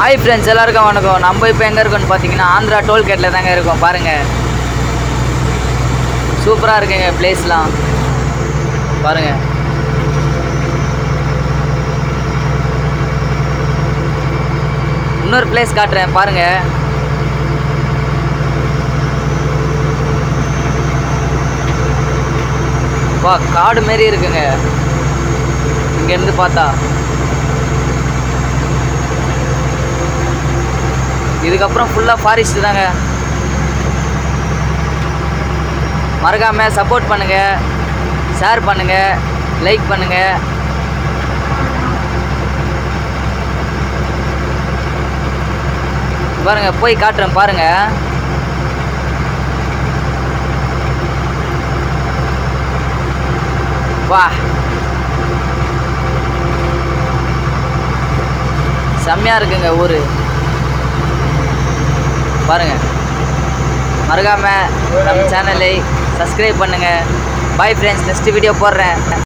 hi friends எல்லாருக்கும் வணக்கம் நம்ம இப்போ எங்கே இருக்கோம்னு பார்த்தீங்கன்னா ஆந்திரா டோல்கேட்டில் தாங்க இருக்கோம் பாருங்கள் சூப்பராக இருக்குங்க பிளேஸ்லாம் பாருங்கள் இன்னொரு பிளேஸ் காட்டுறேன் பாருங்கள் வா காடு மாரி இருக்குங்க இங்கேருந்து பார்த்தா இதுக்கப்புறம் ஃபுல்லாக ஃபாரஸ்ட் தாங்க மறக்காமல் சப்போர்ட் பண்ணுங்கள் ஷேர் பண்ணுங்கள் லைக் பண்ணுங்கள் பாருங்க போய் காட்டுறேன் பாருங்க வா செம்மையா இருக்குங்க ஊரு பாருங்க மறக்காம நம்ம சேனலை சப்ஸ்கிரைப் பண்ணுங்க பாய் ஃப்ரெண்ட்ஸ் நெக்ஸ்ட் வீடியோ போடுறேன்